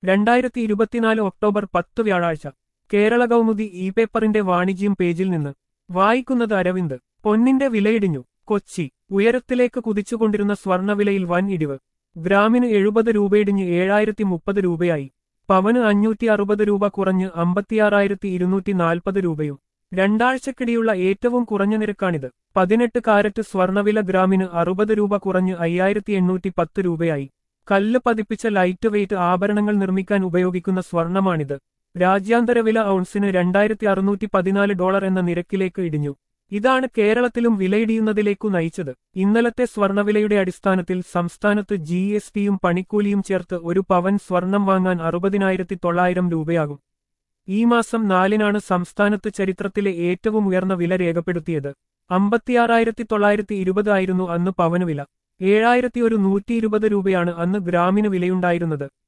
രണ്ടായിരത്തി ഇരുപത്തിനാല് ഒക്ടോബർ പത്ത് വ്യാഴാഴ്ച കേരള കൗമുദി ഇ പേപ്പറിന്റെ വാണിജ്യം പേജിൽ നിന്ന് വായിക്കുന്നത് അരവിന്ദ് പൊന്നിന്റെ വിലയിടിഞ്ഞു കൊച്ചി ഉയരത്തിലേക്ക് കുതിച്ചുകൊണ്ടിരുന്ന സ്വർണവിലയിൽ വൻ ഇടിവ് ഗ്രാമിന് എഴുപത് രൂപയിടിഞ്ഞ് ഏഴായിരത്തി മുപ്പത് രൂപയായി പവന് അഞ്ഞൂറ്റി അറുപത് രൂപ കുറഞ്ഞ് അമ്പത്തിയാറായിരത്തി ഇരുന്നൂറ്റി നാൽപ്പത് രൂപയും രണ്ടാഴ്ചക്കിടെയുള്ള ഏറ്റവും കുറഞ്ഞ നിരക്കാണിത് പതിനെട്ട് കാരറ്റ് സ്വർണവില ഗ്രാമിന് അറുപത് രൂപ കുറഞ്ഞ് അയ്യായിരത്തി എണ്ണൂറ്റി പത്ത് രൂപയായി കല്ല് പതിപ്പിച്ച ലൈറ്റ് വെയ്റ്റ് ആഭരണങ്ങൾ നിർമ്മിക്കാൻ ഉപയോഗിക്കുന്ന സ്വർണമാണിത് രാജ്യാന്തര വില ഔൺസിന് രണ്ടായിരത്തി അറുന്നൂറ്റി പതിനാല് ഡോളർ എന്ന നിരക്കിലേക്ക് ഇടിഞ്ഞു ഇതാണ് കേരളത്തിലും വിലയിടിയുന്നതിലേക്കു നയിച്ചത് ഇന്നലത്തെ സ്വർണവിലയുടെ അടിസ്ഥാനത്തിൽ സംസ്ഥാനത്ത് ജി എസ് ടിയും പണിക്കൂലിയും ചേർത്ത് ഒരു പവൻ സ്വർണം വാങ്ങാൻ അറുപതിനായിരത്തി തൊള്ളായിരം രൂപയാകും ഈ മാസം നാലിനാണ് സംസ്ഥാനത്ത് ചരിത്രത്തിലെ ഏറ്റവും ഉയർന്ന വില രേഖപ്പെടുത്തിയത് അമ്പത്തിയാറായിരത്തി തൊള്ളായിരത്തി ഇരുപതായിരുന്നു അന്ന് പവന് വില ഏഴായിരത്തി ഒരു നൂറ്റി ഇരുപത് രൂപയാണ് അന്ന് ഗ്രാമിന് വിലയുണ്ടായിരുന്നത്